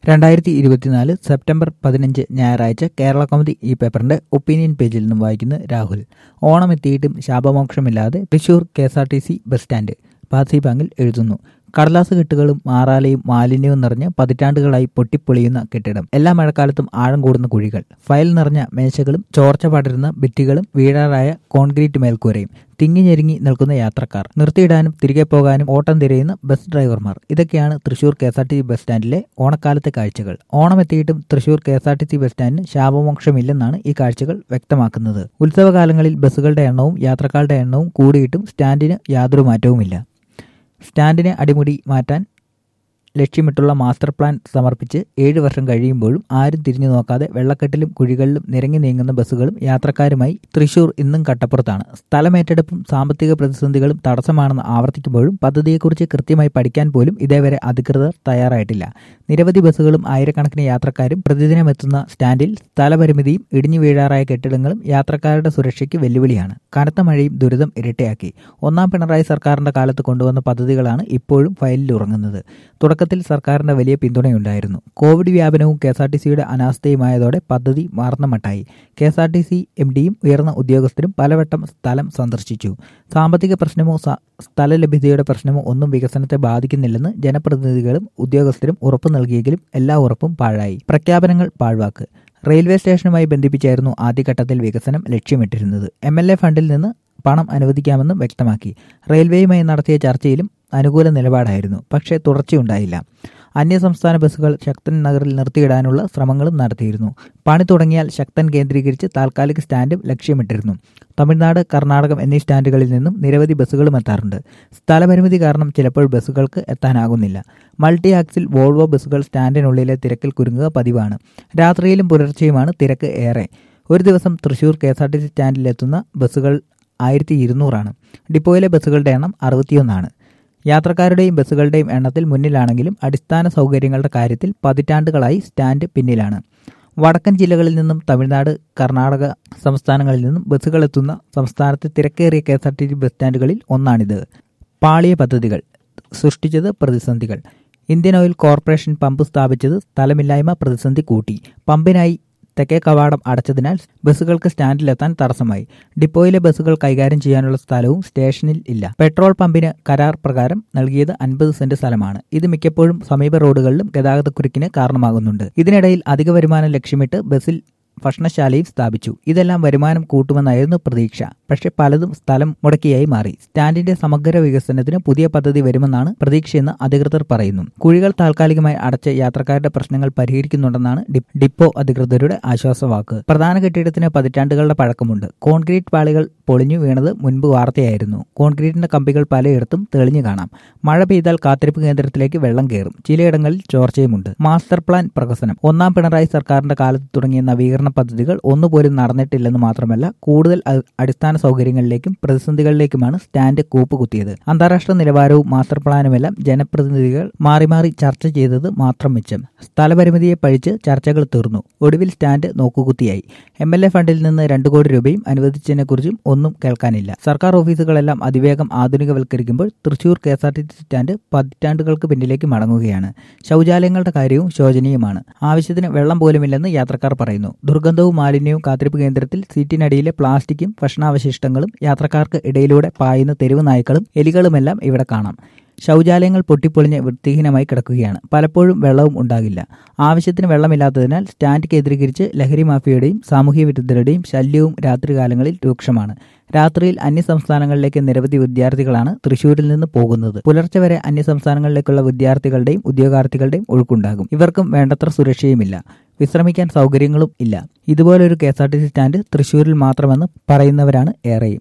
രണ്ടായിരത്തി ഇരുപത്തിനാല് സെപ്റ്റംബർ പതിനഞ്ച് ഞായറാഴ്ച കേരള കൗമുദി ഈ പേപ്പറിന്റെ ഒപ്പീനിയൻ പേജിൽ നിന്നും വായിക്കുന്ന രാഹുൽ ഓണം എത്തിയിട്ടും ശാപമോക്ഷമില്ലാതെ Thrissur K S R T C bus stand പാസി ബാങ്കിൽ എഴുതുന്നു കടലാസ് കെട്ടുകളും മാറാലയും മാലിന്യവും നിറഞ്ഞ് പതിറ്റാണ്ടുകളായി പൊട്ടിപ്പൊളിയുന്ന കെട്ടിടം എല്ലാ മഴക്കാലത്തും ആഴം കൂടുന്ന കുഴികൾ ഫയൽ നിറഞ്ഞ മേശകളും ചോർച്ച പടരുന്ന ഭിത്തികളും വീഴാറായ കോൺക്രീറ്റ് മേൽക്കൂരയും തിങ്ങി ഞെരുങ്ങി നിൽക്കുന്ന യാത്രക്കാർ നിർത്തിയിടാനും തിരികെ പോകാനും ഓട്ടം തിരയുന്ന ബസ് ഡ്രൈവർമാർ ഇതൊക്കെയാണ് Thrissur K S R T C bus സ്റ്റാൻഡിലെ ഓണക്കാലത്തെ കാഴ്ചകൾ ഓണം എത്തിയിട്ടും Thrissur K S R T C bus സ്റ്റാൻഡിന് ശാപമോക്ഷമില്ലെന്നാണ് ഈ കാഴ്ചകൾ വ്യക്തമാക്കുന്നത് ഉത്സവകാലങ്ങളിൽ ബസ്സുകളുടെ എണ്ണവും യാത്രക്കാരുടെ എണ്ണവും കൂടിയിട്ടും സ്റ്റാൻഡിന് യാതൊരു മാറ്റവുമില്ല സ്റ്റാൻഡിനെ അടിമുടി മാറ്റാൻ ലക്ഷ്യമിട്ടുള്ള മാസ്റ്റർ പ്ലാൻ സമർപ്പിച്ച് ഏഴ് വർഷം കഴിയുമ്പോഴും ആരും തിരിഞ്ഞു നോക്കാതെ വെള്ളക്കെട്ടിലും കുഴികളിലും നിരങ്ങി നീങ്ങുന്ന ബസ്സുകളും യാത്രക്കാരുമായി തൃശൂർ ഇന്നും കട്ടപ്പുറത്താണ് സ്ഥലമേറ്റെടുപ്പും സാമ്പത്തിക പ്രതിസന്ധികളും തടസ്സമാണെന്ന് ആവർത്തിക്കുമ്പോഴും പദ്ധതിയെക്കുറിച്ച് കൃത്യമായി പഠിക്കാൻ പോലും ഇതേവരെ അധികൃതർ തയ്യാറായിട്ടില്ല നിരവധി ബസ്സുകളും ആയിരക്കണക്കിന് യാത്രക്കാരും പ്രതിദിനം എത്തുന്ന സ്റ്റാൻഡിൽ സ്ഥലപരിമിതിയും ഇടിഞ്ഞു വീഴാറായ കെട്ടിടങ്ങളും യാത്രക്കാരുടെ സുരക്ഷയ്ക്ക് വെല്ലുവിളിയാണ് കനത്ത മഴയും ദുരിതം ഇരട്ടയാക്കി ഒന്നാം പിണറായി സർക്കാരിന്റെ കാലത്ത് കൊണ്ടുവന്ന പദ്ധതികളാണ് ഇപ്പോഴും ഫയലിൽ ഉറങ്ങുന്നത് തുടക്കത്തിൽ സർക്കാരിന്റെ വലിയ പിന്തുണയുണ്ടായിരുന്നു കോവിഡ് വ്യാപനവും കെ എസ് ആർ ടി സിയുടെ അനാസ്ഥയുമായതോടെ പദ്ധതി മാറുന്ന മട്ടായി K S R T C M ഡിയും ഉയർന്ന ഉദ്യോഗസ്ഥരും പലവട്ടം സ്ഥലം സന്ദർശിച്ചു സാമ്പത്തിക പ്രശ്നമോ സ്ഥലലഭ്യതയുടെ പ്രശ്നമോ ഒന്നും വികസനത്തെ ബാധിക്കുന്നില്ലെന്ന് ജനപ്രതിനിധികളും ഉദ്യോഗസ്ഥരും ഉറപ്പു നൽകിയെങ്കിലും എല്ലാ ഉറപ്പും പാഴായി പ്രഖ്യാപനങ്ങൾ പാഴ്വാക്ക് റെയിൽവേ സ്റ്റേഷനുമായി ബന്ധിപ്പിച്ചായിരുന്നു ആദ്യഘട്ടത്തിൽ വികസനം ലക്ഷ്യമിട്ടിരുന്നത് എം എൽ എ ഫണ്ടിൽ നിന്ന് പണം അനുവദിക്കാമെന്നും വ്യക്തമാക്കി റെയിൽവേയുമായി നടത്തിയ ചർച്ചയിലും അനുകൂല നിലപാടായിരുന്നു പക്ഷേ തുടർച്ചയുണ്ടായില്ല അന്യസംസ്ഥാന ബസ്സുകൾ ശക്തൻ നഗറിൽ നിർത്തിയിടാനുള്ള ശ്രമങ്ങളും നടത്തിയിരുന്നു പണി തുടങ്ങിയാൽ ശക്തൻ കേന്ദ്രീകരിച്ച് താൽക്കാലിക സ്റ്റാൻഡും ലക്ഷ്യമിട്ടിരുന്നു തമിഴ്നാട് കർണാടകം എന്നീ സ്റ്റാൻഡുകളിൽ നിന്നും നിരവധി ബസ്സുകളും എത്താറുണ്ട് സ്ഥലപരിമിതി കാരണം ചിലപ്പോൾ ബസ്സുകൾക്ക് എത്താനാകുന്നില്ല മൾട്ടി ആക്സിൽ വോൾവോ ബസ്സുകൾ സ്റ്റാൻഡിനുള്ളിലെ തിരക്കിൽ കുരുങ്ങുക പതിവാണ് രാത്രിയിലും പുലർച്ചെയുമാണ് തിരക്ക് ഏറെ ഒരു ദിവസം Thrissur K S R T C സ്റ്റാൻഡിലെത്തുന്ന ബസ്സുകൾ ആയിരത്തി ഇരുന്നൂറാണ് ഡിപ്പോയിലെ ബസ്സുകളുടെ എണ്ണം അറുപത്തിയൊന്നാണ് യാത്രക്കാരുടെയും ബസ്സുകളുടെയും എണ്ണത്തിൽ മുന്നിലാണെങ്കിലും അടിസ്ഥാന സൗകര്യങ്ങളുടെ കാര്യത്തിൽ പതിറ്റാണ്ടുകളായി സ്റ്റാൻഡ് പിന്നിലാണ് വടക്കൻ ജില്ലകളിൽ നിന്നും തമിഴ്നാട് കർണാടക സംസ്ഥാനങ്ങളിൽ നിന്നും ബസ്സുകൾ എത്തുന്ന സംസ്ഥാനത്തെ തിരക്കേറിയ K S R T C bus സ്റ്റാൻഡുകളിൽ ഒന്നാണിത് പാളിയ പദ്ധതികൾ സൃഷ്ടിച്ചത് പ്രതിസന്ധികൾ ഇന്ത്യൻ ഓയിൽ കോർപ്പറേഷൻ പമ്പ് സ്ഥാപിച്ചത് സ്ഥലമില്ലായ്മ പ്രതിസന്ധി കൂട്ടി പമ്പിനായി തെക്കേ കവാടം അടച്ചതിനാൽ ബസ്സുകൾക്ക് സ്റ്റാൻഡിലെത്താൻ തടസ്സമായി ഡിപ്പോയിലെ ബസ്സുകൾ കൈകാര്യം ചെയ്യാനുള്ള സ്ഥലവും സ്റ്റേഷനിൽ ഇല്ല പെട്രോൾ പമ്പിന് കരാർ പ്രകാരം നൽകിയത് അൻപത് സെന്റ് സ്ഥലമാണ് ഇത് മിക്കപ്പോഴും സമീപ റോഡുകളിലും ഗതാഗതക്കുരുക്കിന് കാരണമാകുന്നുണ്ട് ഇതിനിടയിൽ അധിക വരുമാനം ലക്ഷ്യമിട്ട് ബസ്സിൽ ഭക്ഷണശാലയും സ്ഥാപിച്ചു ഇതെല്ലാം വരുമാനം കൂട്ടുമെന്നായിരുന്നു പ്രതീക്ഷ പക്ഷെ പലതും സ്ഥലം മുടക്കിയായി മാറി സ്റ്റാൻഡിന്റെ സമഗ്ര വികസനത്തിന് പുതിയ പദ്ധതി വരുമെന്നാണ് പ്രതീക്ഷയെന്ന് അധികൃതർ പറയുന്നു കുഴികൾ താൽക്കാലികമായി അടച്ച യാത്രക്കാരുടെ പ്രശ്നങ്ങൾ പരിഹരിക്കുന്നുണ്ടെന്നാണ് ഡിപ്പോ അധികൃതരുടെ ആശ്വാസവാക്ക് പ്രധാന കെട്ടിടത്തിന് പതിറ്റാണ്ടുകളുടെ പഴക്കമുണ്ട് കോൺക്രീറ്റ് പാളികൾ പൊളിഞ്ഞു വീണത് മുൻപ് വാർത്തയായിരുന്നു കോൺക്രീറ്റിന്റെ കമ്പികൾ പലയിടത്തും തെളിഞ്ഞു കാണാം മഴ പെയ്താൽ കാത്തിരിപ്പ് കേന്ദ്രത്തിലേക്ക് വെള്ളം കയറും ചിലയിടങ്ങളിൽ ചോർച്ചയുമുണ്ട് മാസ്റ്റർ പ്ലാൻ പ്രകസനം ഒന്നാം പിണറായി സർക്കാരിന്റെ കാലത്ത് തുടങ്ങിയ നവീകരണ പദ്ധതികൾ ഒന്നുപോലും നടന്നിട്ടില്ലെന്ന് മാത്രമല്ല കൂടുതൽ അടിസ്ഥാന സൗകര്യങ്ങളിലേക്കും പ്രതിസന്ധികളിലേക്കുമാണ് സ്റ്റാൻഡ് കൂപ്പുകുത്തിയത് അന്താരാഷ്ട്ര നിലവാരവും മാസ്റ്റർ പ്ലാനുമെല്ലാം ജനപ്രതിനിധികൾ മാറി മാറി ചർച്ച ചെയ്തത് മാത്രം മിച്ചം സ്ഥലപരിമിതിയെ പഴിച്ച് ചർച്ചകൾ തീർന്നു ഒടുവിൽ സ്റ്റാൻഡ് നോക്കുകുത്തിയായി എം എൽ എ ഫണ്ടിൽ നിന്ന് രണ്ടു കോടി രൂപയും അനുവദിച്ചതിനെക്കുറിച്ചും ഒന്നും കേൾക്കാനില്ല സർക്കാർ ഓഫീസുകളെല്ലാം അതിവേഗം ആധുനികവൽക്കരിക്കുമ്പോൾ Thrissur K S R T C stand പതിറ്റാണ്ടുകൾക്ക് പിന്നിലേക്ക് മടങ്ങുകയാണ് ശൗചാലയങ്ങളുടെ കാര്യവും ശോചനീയമാണ് ആവശ്യത്തിന് വെള്ളം പോലുമില്ലെന്ന് യാത്രക്കാർ പറയുന്നു ദുർഗന്ധവും മാലിന്യവും കാത്തിരിപ്പ് കേന്ദ്രത്തിൽ സീറ്റിനടിയിലെ പ്ലാസ്റ്റിക്കും ഭക്ഷണാവശിഷ്ടങ്ങളും യാത്രക്കാർക്ക് ഇടയിലൂടെ പായുന്ന തെരുവ് നായ്ക്കളും എലികളുമെല്ലാം ഇവിടെ കാണാം ശൗചാലയങ്ങൾ പൊട്ടിപ്പൊളിഞ്ഞ് വൃത്തിഹീനമായി കിടക്കുകയാണ് പലപ്പോഴും വെള്ളവും ഉണ്ടാകില്ല ആവശ്യത്തിന് വെള്ളമില്ലാത്തതിനാൽ സ്റ്റാൻഡ് കേന്ദ്രീകരിച്ച് ലഹരി മാഫിയയുടെയും സാമൂഹ്യ വിരുദ്ധരുടെയും ശല്യവും രാത്രികാലങ്ങളിൽ രൂക്ഷമാണ് രാത്രിയിൽ അന്യസംസ്ഥാനങ്ങളിലേക്ക് നിരവധി വിദ്യാർത്ഥികളാണ് തൃശൂരിൽ നിന്ന് പോകുന്നത് പുലർച്ചെ വരെ അന്യസംസ്ഥാനങ്ങളിലേക്കുള്ള വിദ്യാർത്ഥികളുടെയും ഉദ്യോഗാർത്ഥികളുടെയും ഒഴുക്കുണ്ടാകും ഇവർക്കും വേണ്ടത്ര സുരക്ഷയുമില്ല വിശ്രമിക്കാൻ സൗകര്യങ്ങളും ഇല്ല ഇതുപോലൊരു K S R T C stand തൃശൂരിൽ മാത്രമെന്ന് പറയുന്നവരാണ് ഏറെയും